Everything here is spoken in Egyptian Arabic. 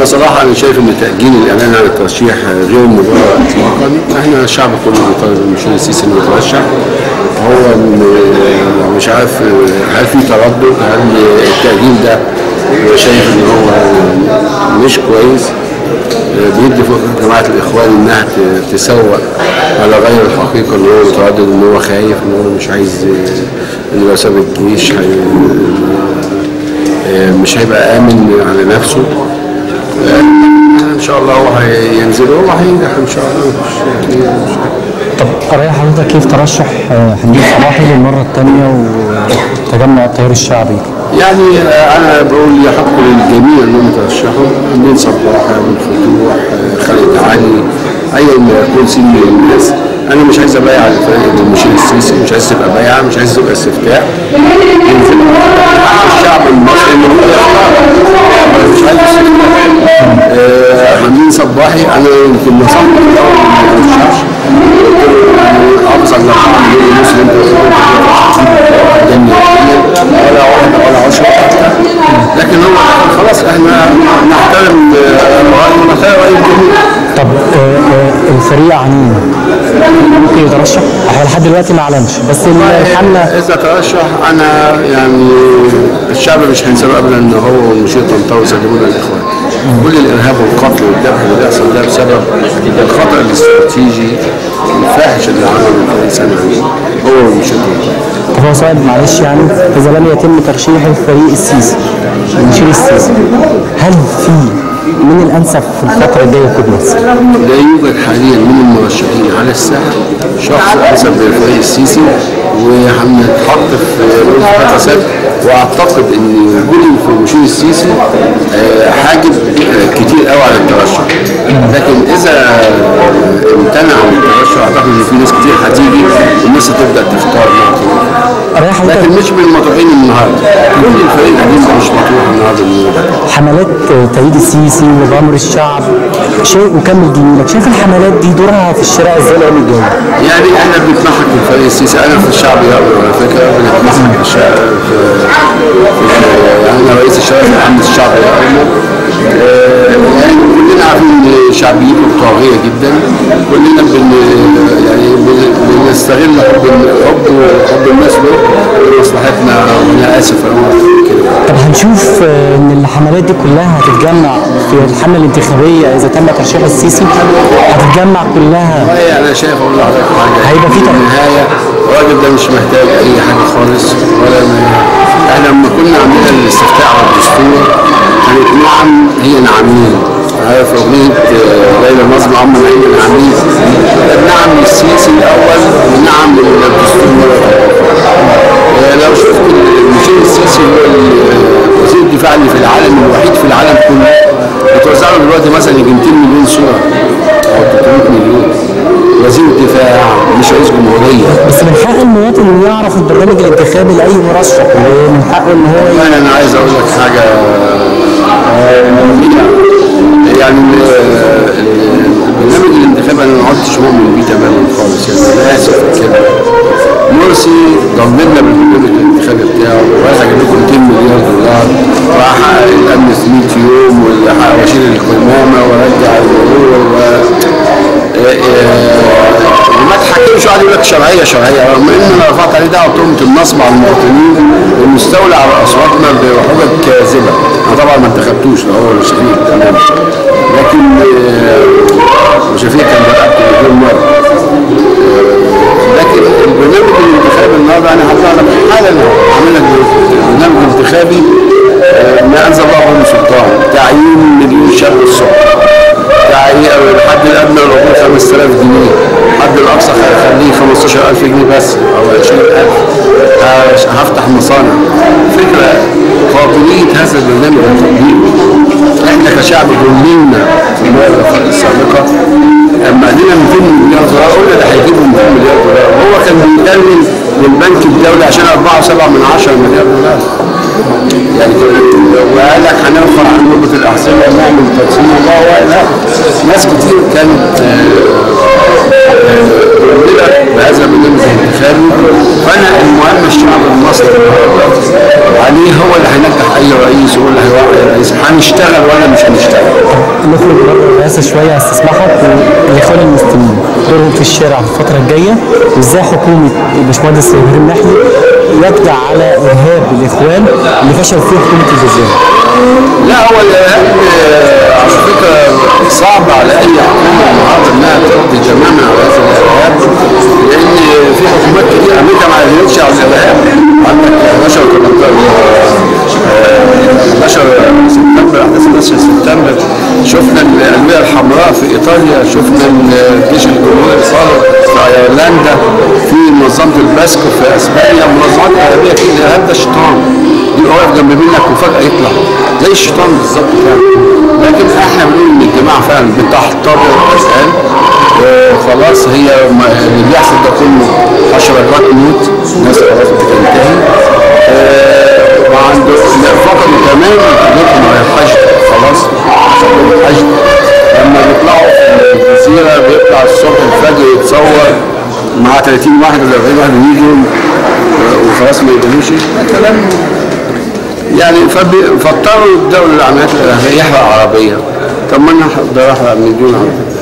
انا صراحه انا شايف ان تاجيل الاعلان عن الترشيح غير مبرر اطلاقا احنا الشعب كله بيطالب المشير السيسي انه يترشح هو م- مش عارف هل في تردد هل التاجيل ده هو شايف ان هو مش كويس بيدي فرصه جماعه الاخوان انها ت- تسوق على غير الحقيقه ان هو متردد ان هو خايف ان هو مش عايز ان لو ساب الجيش هي- مش هيبقى امن على نفسه ان شاء الله هو هينزل هو هينجح ان شاء الله مش مش طب رأي حضرتك كيف ترشح آه، حمدين صباحي للمرة الثانية وتجمع التيار الشعبي؟ يعني آه، انا بقول يحق للجميع انهم يترشحوا من صباح من فتوح آه، خالد علي ايا ما يكون سن الناس انا مش عايز ابايع الفريق المشير السيسي مش عايز تبقى بايعه مش عايز تبقى استفتاء ينزل الشعب المصري اللي هو يختار مش عايز استفتاء آه، حمدين صباحي انا يمكن نصحت في الاول ما يترشحش حافظ على الارقام اللي مسلم ولا واحده ولا عشرة حتى لكن هو خلاص احنا نحترم آه، رايه ونحترم راي الجميع طب آه، آه، الفريق عنين ممكن يترشح؟ هو لحد دلوقتي ما اعلنش بس الحملة اذا ترشح انا يعني الشعب مش هينسى ابدا ان هو ومشير طنطاوي سلمونا الاخوان كل الارهاب والقتل والذبح اللي بيحصل ده بسبب الخطا الاستراتيجي الفاحش اللي عمله الفريق سنه هو ومشير طنطاوي طب هو سؤال معلش يعني إذا لم يتم ترشيح الفريق السيسي المشير السيسي هل في من الأنسب في الفترة الجاية يقود مصر؟ لا يوجد حاليا من المرشحين على الساحه شخص انسب للفريق السيسي وهنتحط في رتبه فساد واعتقد ان وجود في المشير السيسي آه، حاجب آه، كتير قوي على الترشح لكن اذا امتنع عن الترشح اعتقد ان في ناس كتير هتيجي والناس هتبدا تختار مرة رأي حضرتك لكن مش من المطروحين النهارده كل الفريق القديم ده مش مطروح النهارده حملات تأييد السيسي وغمر الشعب شيء وكمل جميلك شايف الحملات دي دورها في الشارع ازاي الايام الجايه؟ يعني احنا بنتمحك في الفريق السيسي انا في الشعب يقدر على فكره بنتمحك في الشعب في, في يعني انا رئيس الشباب العام الشعب يقدر يعني كلنا عارفين ان شعبيته طاغيه جدا كلنا بن يعني بن- بنستغل حب حب حب الناس له لمصلحتنا وانا اسف انا كده طب هنشوف آه، ان الحملات دي كلها هتتجمع في الحمله الانتخابيه اذا تم ترشيح السيسي هتتجمع كلها والله انا شايف اقول لحضرتك حاجه هيبقى في في طبعا. النهايه الراجل ده مش محتاج اي حاجه خالص ولا ما احنا لما كنا عاملين الاستفتاء على الدستور كانت نعم هي نعمين عارف اغنيه آه، ليلى نظم عم نعيم النعمين نعم للسيسي الاول ونعم للدستور مره آه، لو شفت المشير السيسي هو ال- وزير الدفاع اللي في العالم الوحيد في العالم كله بتوزع له دلوقتي مثلا يجي 200 مليون صوره او 300 مليون وزير الدفاع مش رئيس جمهوريه بس من حق المواطن انه يعرف البرنامج الانتخابي لاي مرشح ومن حقه ان هو والله انا عايز اقول لك حاجه آه، يعني ال- البرنامج الانتخابي انا ما عدتش مؤمن بيه تماما خالص يعني انا اسف في كده مرسي ضمننا بالبرنامج الانتخابي بتاعه وعايز اجيب لكم 200 مليار دولار واحقق الامن في 100 يوم واحقق واشيل القمامه وارجع المرور و آه، آه، وما تحكمش واحد يقول لك شرعيه شرعيه رغم ان انا رفعت عليه دعوه تهمه النصب على المواطنين والمستولى على اصواتنا بحجج كاذبه انا طبعا ما انتخبتوش ده هو شفيق تمام لكن آه، وشفيق كان برقبته مليون مره آه، لكن البرنامج الانتخابي النهارده انا هطلع لك حالا عامل لك برنامج انتخابي آه، ما انزل الله به من سلطان تعيين مليون شاب الصبح تعيين الحد الادنى للعقود 5000 جنيه الحد الاقصى هخليه 15000 جنيه بس او 20000 هش- هفتح مصانع فكره قابليه هذا البرنامج التطبيق احنا كشعب ظلمنا في المره السابقه لما ادينا 200 مليار دولار قلنا ده هيجيبوا 200 مليار دولار هو كان بيتكلم للبنك الدولي عشان 4.7 من 10 مليار دولار يعني وقال لك هنرفع عن نسبة الأحصنة ونعمل تقسيم الله ولا ناس كتير كانت مؤمنة بهذا البرنامج الانتخابي فأنا المهم الشعب المصري النهارده عليه هو اللي هينجح أي رئيس رئيس ويقول لي هيوقع رئيس هنشتغل ولا مش هنشتغل نخرج بره الرئاسه شويه استسمحك والاخوان المسلمين دورهم في الشارع في الفتره الجايه وازاي حكومه الباشمهندس ابراهيم محي يقضي على ارهاب الاخوان اللي فشل فيه حكومه الجزائر. لا هو الارهاب آه، على فكره صعب على اي حكومه النهارده انها تقضي تماما على هذا الارهاب لان في حكومات كتير امريكا ما قدرتش على الارهاب عندك 11 11 سبتمبر احداث 11 سبتمبر شفنا الالويه الحمراء في ايطاليا شفنا الجيش الجمهوري الايطالي في ايرلندا في منظمه الباسكو في اسبانيا منظمات ارهابيه في الارهاب ده شيطان يبقى واقف جنب منك وفجاه يطلع زي الشيطان بالظبط كده لكن احنا بنقول ان الجماعه فعلا بتحتضر الان آه، خلاص هي ما- اللي بيحصل ده كله حشرات موت الناس خلاص بتنتهي آه، وعنده لا، فقدوا كمان قدرتهم على الحشد خلاص حشدوا الحشد لما بيطلعوا في الجزيره بيطلع الصبح الفجر يتصور مع 30 واحد ولا 40 واحد يجوا آه، وخلاص ما يقدروش ده كلام يعني فبي- فاضطروا يبداوا العمليات الارهابيه يحرق عربيه طب ما انا اقدر احرق مليون عربيه